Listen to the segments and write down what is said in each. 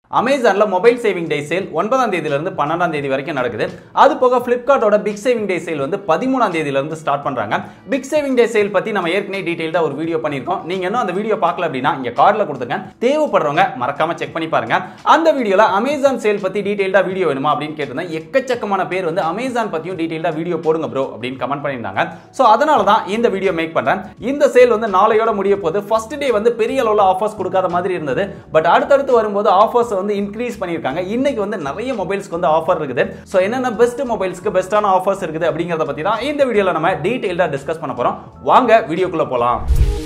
அமேசான்ல mobile saving day sale ஒன்பதாம் தேதியில இருந்து பன்னெண்டாம் தேதி வரைக்கும் நடக்குது அது போக பிளிப்கார்ட்டோட பிக் சேவிங் டே சேல் வந்து பதிமூணாம் தேதியில இருந்து ஸ்டார்ட் பண்றாங்க பிக் சேவிங் டே சேல் பத்தி நம்ம ஏற்கனவே டீடைல்டா ஒரு வீடியோ பண்ணியிருக்கோம் நீங்க இன்னும் அந்த வீடியோ பார்க்கல அப்படின்னா இங்க கார்டுல கொடுத்துருங்க தேவைப்படுறவங்க மறக்காம செக் பண்ணி பாருங்க அந்த வீடியோல அமேசான் சேல் பத்தி டீடைல்டா வீடியோ வேணுமா அப்படின்னு கேட்டிருந்தேன் எக்கச்சக்கமான பேர் வந்து அமேசான் பத்தியும் டீடைல்டா வீடியோ போடுங்க ப்ரோ அப்படின்னு கமெண்ட் பண்ணியிருந்தாங்க ஸோ அதனால தான் இந்த வீடியோ மேக் பண்றேன் இந்த சேல் வந்து நாளையோட முடிய போது ஃபர்ஸ்ட் டே வந்து பெரிய அளவில் ஆஃபர்ஸ் கொடுக்காத மாதிரி இருந்தது பட் அடுத்தடுத்து வரும்போது ஆஃபர்ஸ் வந்து இன்க்ரீஸ் பண்ணியிருக்காங்க இன்னைக்கு வந்து நிறைய மொபைல்ஸ்க்கு வந்து ஆஃபர் இருக்குது ஸோ என்னென்ன பெஸ்ட் மொபைல்ஸ்க்கு பெஸ்ட்டான ஆஃபர்ஸ் இருக்குது அப்படிங்கிறத பற்றி தான் இந்த வீடியோவில் நம்ம டீட்டெயில்டாக டிஸ்கஸ் பண்ண போகிறோம் வாங்க வீடியோக்குள்ளே போகலாம்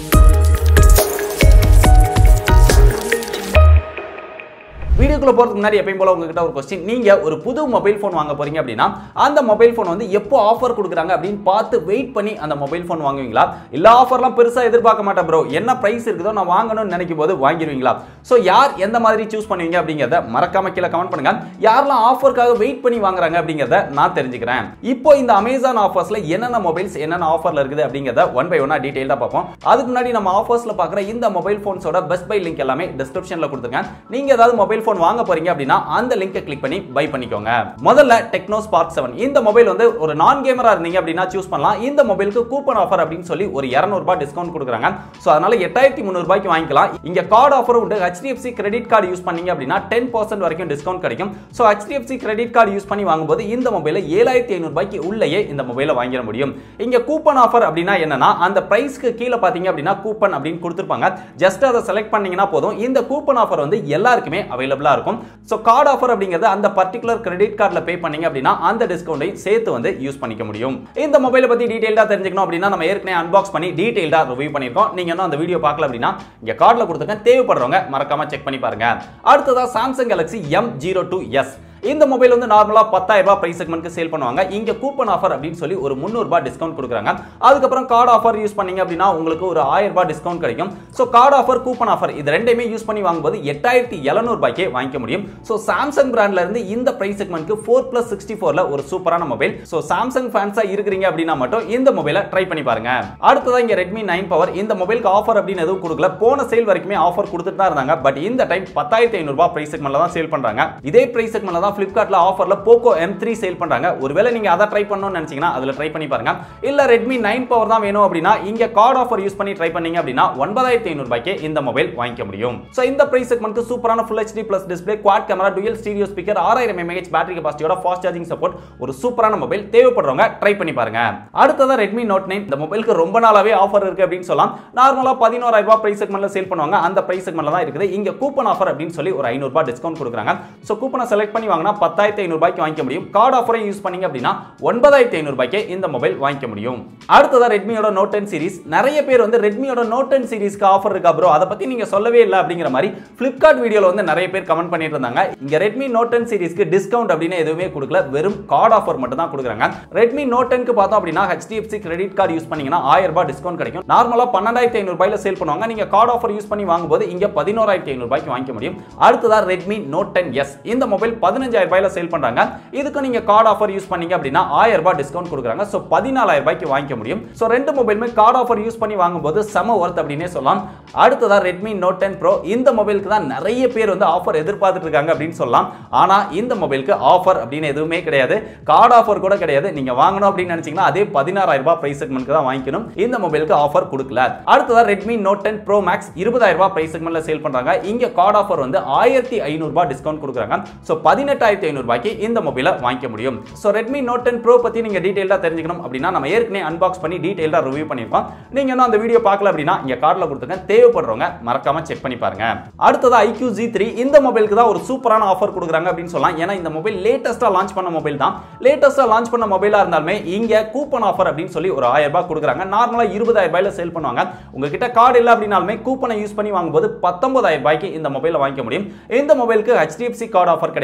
வீடியோக்குள்ள போறதுக்கு முன்னாடி எப்பயும் போல உங்ககிட்ட ஒரு கொஸ்டின் நீங்க ஒரு புது மொபைல் ஃபோன் வாங்க போறீங்க அப்படின்னா அந்த மொபைல் ஃபோன் வந்து எப்போ ஆஃபர் கொடுக்குறாங்க அப்படின்னு பார்த்து வெயிட் பண்ணி அந்த மொபைல் ஃபோன் வாங்குவீங்களா இல்ல ஆஃபர்லாம் பெருசா எதிர்பார்க்க மாட்டேன் ப்ரோ என்ன பிரைஸ் இருக்குதோ நான் வாங்கணும்னு நினைக்கும் போது வாங்கிடுவீங்களா ஸோ யார் எந்த மாதிரி சூஸ் பண்ணுவீங்க அப்படிங்கிறத மறக்காம கீழே கமெண்ட் பண்ணுங்க யாரெல்லாம் ஆஃபருக்காக வெயிட் பண்ணி வாங்குறாங்க அப்படிங்கிறத நான் தெரிஞ்சுக்கிறேன் இப்போ இந்த அமேசான் ஆஃபர்ஸ்ல என்னென்ன மொபைல்ஸ் என்னென்ன ஆஃபர்ல இருக்குது அப்படிங்கிறத ஒன் பை ஒன்னா டீடைல்டா பார்ப்போம் அதுக்கு முன்னாடி நம்ம ஆஃபர்ஸ்ல பார்க்குற இந்த மொபைல் ஃபோன்ஸோட பெஸ்ட் பை லிங்க் எல்லாமே டிஸ்கிரிப்ஷன்ல கொடுத்துருக்கேன் நீங்க ஏதாவது மொபைல் ஃபோன் வாங்க போறீங்க அப்படின்னா அந்த லிங்கை கிளிக் பண்ணி பை பண்ணிக்கோங்க முதல்ல டெக்னோ ஸ்பார்க் செவன் இந்த மொபைல் வந்து ஒரு நான் கேமரா இருந்தீங்க அப்படின்னா சூஸ் பண்ணலாம் இந்த மொபைலுக்கு கூப்பன் ஆஃபர் அப்படின்னு சொல்லி ஒரு இரநூறுபா டிஸ்கவுண்ட் கொடுக்குறாங்க ஸோ அதனால எட்டாயிரத்தி முந்நூறுபாய்க்கு வாங்கிக்கலாம் இங்க கார்டு ஆஃபர் உண்டு ஹெச்டிஎஃப்சி கிரெடிட் கார்டு யூஸ் பண்ணீங்க அப்படின்னா டென் பர்சன்ட் வரைக்கும் டிஸ்கவுண்ட் கிடைக்கும் so HDFC credit card use பண்ணி வாங்கும்போது இந்த மொபைலை ஏழாயிரத்தி ஐநூறுபாய்க்கு உள்ளேயே இந்த மொபைலை வாங்கிட முடியும் இங்க கூப்பன் ஆஃபர் அப்படின்னா என்னன்னா அந்த பிரைஸ்க்கு கீழே பாத்தீங்க அப்படின்னா கூப்பன் அப்படின்னு கொடுத்துருப்பாங்க ஜஸ்ட் அதை செலக்ட் பண்ணீங்கன்னா போதும் இந்த கூப்பன் ஆஃபர் வந்து எல்லாருக்குமே அவைலபிளா இருக்கும் ஸோ கார்டு ஆஃபர் அப்படிங்கிறது அந்த பர்டிகுலர் கிரெடிட் கார்டில் பே பண்ணீங்க அப்படின்னா அந்த டிஸ்கவுண்ட்டையும் சேர்த்து வந்து யூஸ் பண்ணிக்க முடியும் இந்த மொபைலை பத்தி டீடைல்டா தெரிஞ்சுக்கணும் அப்படின்னா நம்ம ஏற்கனவே அன்பாக்ஸ் பண்ணி டீடைல்டா ரிவ்யூ பண்ணியிருக்கோம் நீங்க இன்னும் அந்த வீடியோ பார்க்கல அப்படின்னா இங்க கார்டில் கொடுத்துருக்கேன் தேவைப்படுறவங்க மறக்காம செக் பண்ணி பாருங்க அடுத்ததா Samsung Galaxy M zero two S இந்த மொபைல் வந்து நார்மலா பத்தாயிரம் ரூபாய் பிரைஸ் செக்மெண்ட்க்கு சேல் பண்ணுவாங்க இங்க கூப்பன் ஆஃபர் அப்படின்னு சொல்லி ஒரு முந்நூறு ரூபாய் டிஸ்கவுண்ட் கொடுக்குறாங்க அதுக்கப்புறம் கார்டு ஆஃபர் யூஸ் பண்ணீங்க அப்படின்னா உங்களுக்கு ஒரு ஆயிரம் ரூபாய் டிஸ்கவுண்ட் கிடைக்கும் so card offer coupon offer இது ரெண்டையுமே யூஸ் பண்ணி வாங்கும்போது எட்டாயிரத்தி எழுநூறு ரூபாய்க்கே வாங்கிக்க முடியும் ஸோ சாம்சங் பிராண்ட்ல இருந்து இந்த பிரைஸ் செக்மெண்ட்க்கு ஃபோர் பிளஸ் சிக்ஸ்டி ஃபோர்ல ஒரு சூப்பரான மொபைல் ஸோ சாம்சங் ஃபேன்ஸா இருக்கிறீங்க அப்படின்னா மட்டும் இந்த மொபைலை ட்ரை பண்ணி பாருங்க அடுத்ததா இங்க ரெட்மி நைன் பவர் இந்த மொபைலுக்கு ஆஃபர் அப்படின்னு எதுவும் கொடுக்கல போன சேல் வரைக்குமே ஆஃபர் கொடுத்துட்டு தான் இருந்தாங்க பட் இந்த டைம் பத்தாயிரத்தி ஐநூறு ரூபாய் பிரைஸ் செக்மெண்ட்ல தான் சேல் பண்றாங்க இதே பிரைஸ் செக்மெண்ட்ல தான் பிளிப்கார்ட்ல ஆஃபர்ல போக்கோ எம் த்ரீ சேல் பண்றாங்க ஒருவேளை நீங்க அதை ட்ரை பண்ணணும்னு நினைச்சீங்கன்னா அதுல ட்ரை பண்ணி பாருங்க இல்ல ரெட்மி நைன் பவர் தான் வேணும் அப்படின்னா இங்க கார்டு ஆஃபர் யூஸ் பண்ணி ட்ரை பண்ணீங்க அப்படின்னா ஒன்பதாயிரத்தி ஐநூறு ரூபாய்க்கு இந்த மொபைல் வாங்கிக்க முடியும் ஸோ இந்த பிரைஸ் செக்மெண்ட்க்கு சூப்பரான full HD plus display quad camera dual stereo speaker ஆறாயிரம் எம்ஏஹெச் பேட்டரி கெபாசிட்டியோட ஃபாஸ்ட் சார்ஜிங் சப்போர்ட் ஒரு சூப்பரான மொபைல் தேவைப்படுறவங்க ட்ரை பண்ணி பாருங்க அடுத்ததா ரெட்மி நோட் நைன் இந்த மொபைலுக்கு ரொம்ப நாளாவே ஆஃபர் இருக்கு அப்படின்னு சொல்லலாம் நார்மலா பதினோராயிரம் ரூபாய் பிரைஸ் செக்மெண்ட்ல சேல் பண்ணுவாங்க அந்த பிரைஸ் செக்மெண்ட்ல தான் இருக்குது இங்க கூப்பன் ஆஃபர் அப்படின்னு சொல்லி ஒரு ஐநூறு ரூபாய் டிஸ்கவுண்ட் கொடுக்குறாங்க ஸோ கூப்பனை செலக்ட் பண்ணி வாங்கினா பத்தாயிரத்தி ஐநூறு ரூபாய்க்கு வாங்கிக்க முடியும் கார்டு ஆஃபரை யூஸ் பண்ணீங்க அப்படின்னா ஒன்பதாயிரத்தி ஐநூறு ரூபாய்க்கு இந்த மொபைல் வாங்கிக்க முடியும் அடுத்ததா ரெட்மியோட நோட் டென் சீரிஸ் நிறைய பேர் வந்து ரெட்மியோட நோட் டென் சீரிஸ்க்கு ஆஃபர் இருக்கா ப்ரோ அதை பத்தி நீங்க சொல்லவே இல்லை அப்படிங்கிற மாதிரி பிளிப்கார்ட் வீடியோல வந்து நிறைய பேர் கமெண்ட் பண்ணிட்டு இருந்தாங்க இங்க ரெட்மி நோட் டென் சீரிஸ்க்கு டிஸ்கவுண்ட் அப்படின்னு எதுவுமே கொடுக்கல வெறும் கார்டு ஆஃபர் மட்டும் தான் கொடுக்குறாங்க ரெட்மி நோட் டென்க்கு பார்த்தோம் அப்படின்னா ஹெச்டிஎஃப்சி கிரெடிட் கார்டு யூஸ் பண்ணீங்கன்னா ஆயிரம் ரூபாய் டிஸ்கவுண்ட் கிடைக்கும் நார்மலா பன்னெண்டாயிரத்தி ஐநூறு ரூபாயில சேல் பண்ணுவாங்க நீங்க கார்டு ஆஃபர் யூஸ் பண்ணி வாங்கும்போது இங்க பதினோராயிரத்தி ஐநூறு ரூபாய்க்கு வாங்கிக்க முடியும் அடுத்ததா ரெட்மி நோட் டென் எஸ் இந்த மொபைல் பதினஞ்சாயிரம் ரூபாயில சேல் பண்றாங்க இதுக்கு நீங்க கார்டு ஆஃபர் யூஸ் பண்ணீங்க அப்படின்னா ஆயிரம் ரூபாய் டிஸ்கவுண்ட் கொடுக்குறாங்க ஸோ பதினாலாயிரம் ரூபாய்க்கு வாங்கிக்க முடியும் ஸோ ரெண்டு மொபைலுமே கார்டு ஆஃபர் யூஸ் பண்ணி வாங்கும்போது செம ஒர்த் அப்படின்னே சொல்லலாம் அடுத்ததா ரெட்மி நோட் டென் ப்ரோ இந்த மொபைலுக்கு தான் நிறைய பேர் வந்து ஆஃபர் எதிர்பார்த்துட்டு இருக்காங்க அப்படின்னு சொல்லலாம் ஆனா இந்த மொபைலுக்கு ஆஃபர் அப்படின்னு எதுவுமே கிடையாது கார்டு ஆஃபர் கூட கிடையாது நீங்க வாங்கணும் அப்படின்னு நினைச்சீங்கன்னா அதே பதினாறாயிரம் ரூபாய் பிரைஸ் செக்மெண்ட்க்கு தான் வாங்கிக்கணும் இந்த மொபைலுக்கு ஆஃபர் கொடுக்கல அடுத்ததா Redmi Note ten Pro Max இருபதாயிரம் ரூபாய் பிரைஸ் செக்மெண்ட்ல சேல் பண்றாங்க இங்க கார்டு ஆஃபர் வந்து ஆயிரத்தி ஐநூறு ரூபாய் டிஸ்கவுண்ட் கொடுக்குறாங்க ஸோ பதினெட்டாயிரத்தி ஐநூறு ரூபாய்க்கு இந்த மொபைலை வாங்கிக்க முடியும் so Redmi Note ten Pro பத்தி நீங்க டீடைல்டா தெரிஞ்சுக்கணும் அப்படின்னா நம்ம ஏற்கனவே அன்பாக்ஸ் பண்ணி டீடைல்டா ரிவ்யூ பண்ணிருக்கோம் நீங்க இன்னும் அந்த வீடியோ பார்க்கல அப்படின்னா இங்க கார்டில் கொடுத்துருக்கேன் தேவைப்படுறவங்க மறக்காம செக் பண்ணி பாருங்க அடுத்தது ஐக்யூ ஜி த்ரீ இந்த மொபைலுக்கு தான் ஒரு சூப்பரான ஆஃபர் கொடுக்குறாங்க அப்படின்னு சொல்லலாம் ஏன்னா இந்த மொபைல் லேட்டஸ்டா லான்ச் பண்ண மொபைல் தான் லேட்டஸ்டா லான்ச் பண்ண மொபைலா இருந்தாலுமே இங்க கூப்பன் ஆஃபர் அப்படின்னு சொல்லி ஒரு ஆயிரம் ரூபாய் கொடுக்குறாங்க நார்மலா இருபதாயிரம் ரூபாயில சேல் பண்ணுவாங்க உங்ககிட்ட கார்டு இல்லை அப்படின்னாலுமே கூப்பனை யூஸ் பண்ணி வாங்கும்போது பத்தொன்பதாயிரம் ரூபாய்க்கு இந்த மொபைலை வாங்கிக்க முடியும் இந்த மொபைலுக்கு ஹெச்டிஎஃப்சி கார்டு ஆஃபர் கிடையாது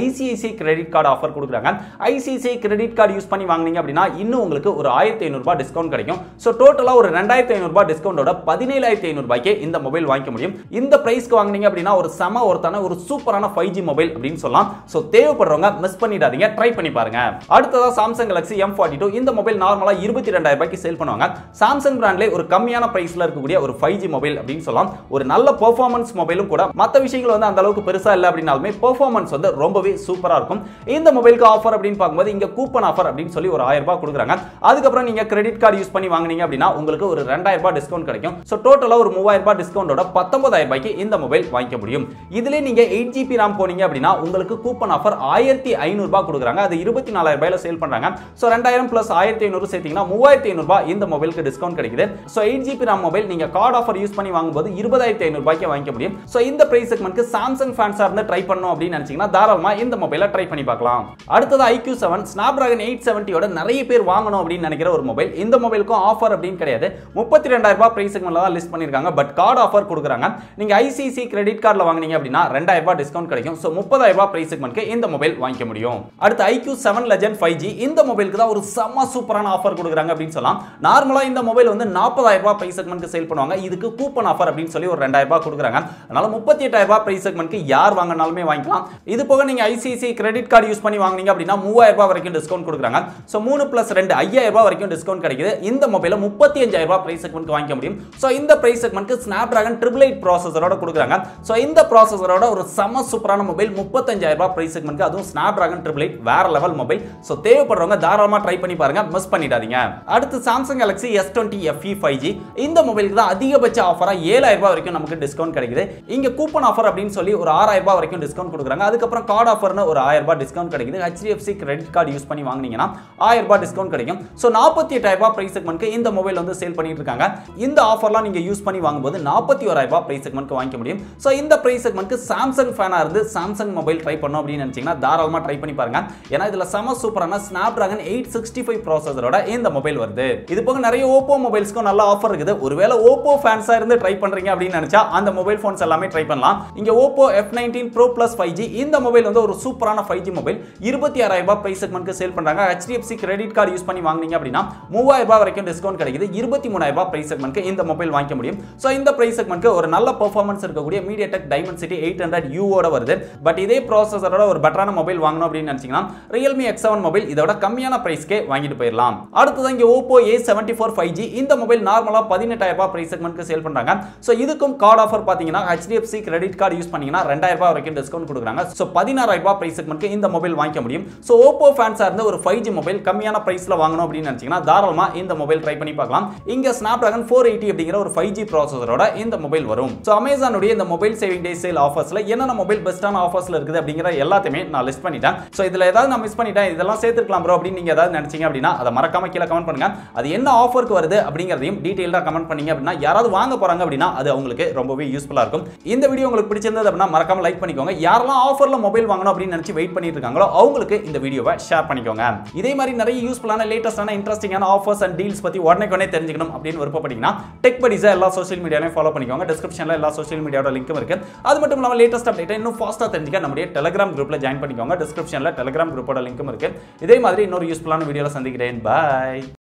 ஐசிஐசிஐ கிரெடிட் கார்டு ஆஃபர் கொடுக்குறாங்க ஐசிஐசிஐ கிரெடிட் கார்டு யூஸ் பண்ணி வாங்குனீங்க அப்படின்னா இன்னும் உங்களுக்கு ஒரு ஆயிரத்தி ஐநூறுபா டிஸ்கவுண்ட் கிடைக்கும் ஸோ டோட்டலாக ஒரு ரெண்டாயிரத்தி ஐநூறுபா டிஸ்கவுண்டோட பதினேழாயிரத்தி ஐநூறுபாய்க்கு இந்த மொபைல் வாங்கிக்க முடியும் இந்த பிரைஸ்க்கு வாங்குனீங்க அப்படின்னா ஒரு செம ஒருத்தான ஒரு சூப்பரான ஃபைவ் ஜி மொபைல் அப்படின்னு சொல்லலாம் ஸோ தேவைப்படுறவங்க மிஸ் பண்ணிடாதீங்க ட்ரை பண்ணி பாருங்க அடுத்ததா Samsung Galaxy M forty two இந்த மொபைல் நார்மலாக இருபத்தி ரெண்டாயிரம் ரூபாய்க்கு சேல் பண்ணுவாங்க சாம்சங் பிராண்ட்லேயே ஒரு கம்மியான பிரைஸ்ல இருக்கக்கூடிய ஒரு ஃபைவ் ஜி மொபைல் அப்படின்னு சொல்லலாம் ஒரு நல்ல பெர்ஃபார்மன்ஸ் மொபைலும் கூட மற்ற விஷயங்கள் வந்து அந்த அளவுக்கு பெருசா இல்லை அப்படின்னாலுமே பெர்ஃபார்மன்ஸ் வந்து ரொம்பவே சூப்பரா இருக்கும் இந்த மொபைலுக்கு ஆஃபர் அப்படின்னு பார்க்கும்போது இங்க கூப்பன் ஆஃபர் அப்படின்னு சொல்லி ஒரு ஆயிரம் ரூபாய் கொடுக்குறாங்க அதுக்கப்புறம் நீங்க கிரெடிட் கார்டு யூஸ் பண்ணி வாங்குனீங்க அப்படின்னா உங்களுக்கு ஒரு ரெண்டாயிரம் ரூபாய் டிஸ்கவுண்ட் கிடைக்கும் ஸோ டோட்டலாக ஒரு மூவாயிரம் ரூபாய் டிஸ்கவுண்டோட பத்தொன்பதாயிரம் ரூபாய்க்கு இந்த மொபைல் வாங்கிக்க முடியும் இதுல நீங்க எயிட் ஜிபி RAM போனீங்க அப்படின்னா உங்களுக்கு கூப்பன் ஆஃபர் ஆயிரத்தி ஐநூறு ரூபாய் கொடுக்குறாங்க அது இருபத்தி நாலாயிரம் ரூபாயில சேல் பண்றாங்க ஸோ ரெண்டாயிரம் பிளஸ் ஆயிரத்தி ஐநூறு சேர்த்தீங்கன்னா மூவாயிரத்தி ஐநூறு ரூபாய் இந்த மொபைலுக்கு டிஸ்கவுண்ட் கிடைக்குது so eight GB RAM mobile நீங்க கார்டு ஆஃபர் யூஸ் பண்ணி வாங்கும்போது இருபதாயிரத்தி ஐநூறு ரூபாய்க்கு வாங்கிக்க முடியும் ஸோ இந்த பிரைஸ் செக்மெண்ட்க்கு சாம்சங் ஃபேன்ஸா இருந்து ட்ரை பண்ணணும் அப்படின்னு நினைச்சீங்கன்னா தாராளமா இந்த மொபைலை ட்ரை பண்ணி பார்க்கலாம் அடுத்தது iQOO seven Snapdragon eight செவன்ட்டியோட நிறைய பேர் வாங்கணும் அப்படின்னு நினைக்கிற ஒரு மொபைல் இந்த மொபைலுக்கும் ஆஃபர் அப்படின்னு கிடையாது முப்பத்தி ரெண்டாயிரம் ரூபாய் பிரைஸ் செக்மெண்ட்ல தான் லிஸ்ட் பண்ணிருக்காங்க பட் கார்டு ஆஃபர் கொடுக்குறாங்க நீங்க ஐசிசி கிரெடிட் கார்டில் வாங்குனீங்க அப்படின்னா ரெண்டாயிரம் ரூபாய் டிஸ்கவுண்ட் கிடைக்கும் ஸோ முப்பதாயிரம் ரூபாய் பிரைஸ் செக்மெண்ட்க்கு இந்த மொபைல் வாங்கிக்க முடியும் அடுத்து iQOO seven Legend five G இந்த மொபைலுக்கு தான் ஒரு செம்ம சூப்பரான ஆஃபர் கொடுக்குறாங்க அப்படின்னு சொல்லலாம் நார்மலா இந்த மொபைல் வந்து நாற்பதாயிரம் ரூபாய் பிரைஸ் செக்மெண்ட்க்கு சேல் பண்ணுவாங்க இதுக்கு கூப்பன் ஆஃபர் அப்படின்னு சொல்லி ஒரு ரெண்டாயிரம் ரூபாய் கொடுக்குறாங்க அதனால முப்பத்தி எட்டாயிரம் ரூபாய் பிரைஸ் செக்மெண்ட்க்கு யார் வாங்கினாலுமே வாங்கிக்கலாம் இது போக நீங்க ஐசிசி கிரெடிட் கார்டு யூஸ் பண்ணி வாங்குனீங்க அப்படின்னா மூவாயிரம் ரூபாய் வரைக்கும் டிஸ்கவுண்ட் கொடுக்குறாங்க ஸோ மூணு பிளஸ் ரெண்டு ஐயாயிரம் ரூபாய் வரைக்கும் டிஸ்கவுண்ட் கிடைக்குது இந்த மொபைல முப்பத்தி அஞ்சாயிரம் ரூபாய் பிரைஸ் செக்மெண்ட் வாங்கிக்க முடியும் ஸோ இந்த பிரைஸ் செக்மெண்ட்க்கு ஸ்னாப் டிராகன் ட்ரிபிள் எயிட் ப்ராசஸரோட கொடுக்குறாங்க ஸோ இந்த ப்ராசஸரோட ஒரு செம சூப்பரான மொபைல் முப்பத்தஞ்சாயிரம் ரூபாய் பிரைஸ் செக்மெண்ட்க்கு அதுவும் ஸ்னாப் டிராகன் ட்ரிபிள் எயிட் வேற லெவல் மொபைல் ஸோ தேவைப்படுறவங்க தாராளமாக ட்ரை பண்ணி பாருங்க மிஸ் பண்ணிடாதீங்க அடுத்து Samsung Galaxy S twenty FE five G இந்த மொபைலுக்கு தான் அதிகபட்ச ஆஃபராக ஏழாயிரம் ரூபாய் வரைக்கும் நமக்கு டிஸ்கவுண்ட் கிடைக்குது இங்க கூப்பன் ஆஃபர் அப்படின்னு சொல்லி ஒரு ஆறாயிரம் ரூபாய் வரைக்கும் டிஸ்கவுண்ட் கொடுக்குறாங்க அதுக்கப்புறம் கார்டு ஆஃபர்னு ஒரு ஆயிரம் ரூபாய் டிஸ்கவுண்ட் கிடைக்குது ஹெச்டிஎஃப்சி கிரெடிட் கார்டு யூஸ் பண்ணி வாங்குனீங்கன்னா ஆயிரம் ரூபாய் டிஸ்கவுண்ட் கிடைக்கும் ஸோ நாற்பத்தி எட்டாயிரம் ரூபாய் பிரைஸ் செக்மெண்ட்க்கு இந்த மொபைல் வந்து சேல் பண்ணிட்டு இருக்காங்க இந்த ஆஃபர்லாம் நீங்க யூஸ் பண்ணி வாங்கும்போது நாற்பத்தி ஓராயிரம் ரூபாய் பிரைஸ் செக்மெண்ட்க்கு வாங்கிக்க முடியும் ஸோ இந்த பிரைஸ் செக்மெண்ட்க்கு சாம்சங் ஃபேனாக இருந்து சாம்சங் மொபைல் ட்ரை பண்ணோம் அப்படின்னு நினைச்சீங்கன்னா தாராளமாக ட்ரை பண்ணி பாருங்க ஏன்னா இதுல செம சூப்பரான Snapdragon eight sixty five ப்ராசஸரோட இந்த மொபைல் வருது இது போக நிறைய ஓப்போ மொபைல்ஸ்க்கும் நல்ல ஆஃபர் இருக்குது ஒருவேளை ஓப்போ ஃபேன்ஸா இருந்து ட்ரை பண்றீங்க அப்படின்னு நினைச்சா அந்த மொபைல் ஃபோன்ஸ் எல்லாமே ட்ரை பண்ணலாம் இங்க Oppo F nineteen Pro plus five G இந்த மொபைல் வந்து ஒரு சூப்பரான ஃபைவ் ஜி மொபைல் இருபத்தி ஆறாயிரம் ரூபாய் பிரைஸ் செக்மெண்ட்க்கு சேல் பண்றாங்க ஹெச்டிஎஃப்சி கிரெடிட் கார்டு யூஸ் பண்ணி வாங்குனீங்க அப்படின்னா மூவாயிரம் ரூபாய் வரைக்கும் டிஸ்கவுண்ட் கிடைக்குது இருபத்தி மூணாயிரம் ரூபாய் பிரைஸ் செக்மெண்ட்க்கு இந்த மொபைல் வாங்கிக்க முடியும் ஸோ இந்த பிரைஸ் செக்மெண்ட்க்கு ஒரு நல்ல பெர்ஃபார்மன்ஸ் இருக்கக்கூடிய MediaTek Dimensity eight hundred யூவோட வருது பட் இதே ப்ராசஸரோட ஒரு பெட்டரான மொபைல் வாங்கணும் அப்படின்னு நினைச்சீங்கன்னா ரியல்மி எக்ஸ் செவன் மொபைல் இதோட கம்மியான பிரைஸ்க்கே வாங்கிட்டு போயிடலாம் அடுத்தது இங்கே Oppo A seventy four five G இந்த மொபைல் நார்மலாக பதினெட்டாயிரம் ரூபாய் பிரைஸ் செக்மெண்ட்க்கு சேல் பண்றாங்க ஸோ இதுக்கும் கார்டு ஆஃபர் பார்த்தீங்கன்னா ஹெச்டிஎஃப்சி கிரெடிட் கார்டு யூஸ் பண்ணீங்கன்னா ரெண்டாயிரம் ரூபாய் வரைக்கும் டிஸ்கவுண்ட் கொடுக்குறாங்க ஸோ பதினாறாயிரம் ரூபாய் பிரைஸ் செக்மெண்ட்க்கு இந்த மொபைல் வாங்கிக்க முடியும் ஸோ ஓப்போ ஃபேன்ஸாக இருந்து ஒரு ஃபைவ் ஜி மொபைல் கம்மியான பிரைஸ்ல வாங்கணும் அப்படின்னு நினைச்சீங்கன்னா தாராளமாக இந்த மொபைல் ட்ரை பண்ணி பார்க்கலாம் இங்க ஸ்னாப் டிராகன் ஃபோர் எயிட்டி அப்படிங்கிற ஒரு ஃபைவ் ஜி ப்ராசஸரோட இந்த மொபைல் வரும் ஸோ அமேசானுடைய இந்த மொபைல் சேவிங் டே சேல் ஆஃபர்ஸ்ல என்னென்ன மொபைல் பெஸ்ட்டான ஆஃபர்ஸ்ல இருக்குது அப்படிங்கிற எல்லாத்தையுமே நான் லிஸ்ட் பண்ணிட்டேன் ஸோ இதுல ஏதாவது நான் மிஸ் பண்ணிட்டேன் இதெல்லாம் சேர்த்துக்கலாம் ப்ரோ அப்படின்னு நீங்க ஏதாவது நினைச்சீங்க அப்படின்னா அதை மறக்காம கீழே கமெண்ட் பண்ணுங்க அது என்ன ஆஃபருக்கு வருது அப்படிங்கிறதையும் டீட்டெயிலாக கமெண்ட் பண்ணீங்க அப்படின்னா யாராவது வாங்க போறாங்க அப்படின்னா அது அவங்களுக்கு ரொம்பவே யூஸ்ஃபுல்லா இருக்கும் இந்த வீடியோ உங்களுக்கு பிடிச்சிருந்தது அப்படின்னா மறக்காம லைக் பண்ணிக்கோங்க யாரெல்லாம் ஆஃபர்ல மொபைல் வாங்கணும் அப்படின்னு நினைச்சு வெயிட் பண்ணிட்டு இருக்காங்களோ அவங்களுக்கு இந்த வீடியோவை ஷேர் பண்ணிக்கோங்க இதே மாதிரி நிறைய யூஸ்ஃபுல்லான லேட்டஸ்டான இன்ட்ரெஸ்டிங்கான ஆஃபர்ஸ் அண்ட் டீல்ஸ் பத்தி உடனே உடனே தெரிஞ்சுக்கணும் அப்படின்னு விருப்பப்பட்டீங்கன்னா டெக் படிஸை எல்லா சோஷியல் மீடியாலையும் ஃபாலோ பண்ணிக்கோங்க டிஸ்கிரிப்ஷனில் எல்லா சோஷியல் மீடியாவோட லிங்க்கும் இருக்கு அது மட்டும் இல்லாமல் லேட்டஸ்ட் அப்டேட்டை இன்னும் ஃபாஸ்ட்டாக தெரிஞ்சுக்க நம்முடைய டெலிகிராம் குரூப்ல ஜாயின் பண்ணிக்கோங்க டிஸ்கிரிப்ஷனில் டெலிகிராம் குரூப்போட லிங்க்கும் இருக்கு இதே மாதிரி இன்னொரு யூஸ்ஃபுல்லான வீடியோவில் சந்திக்கிறேன் பாய்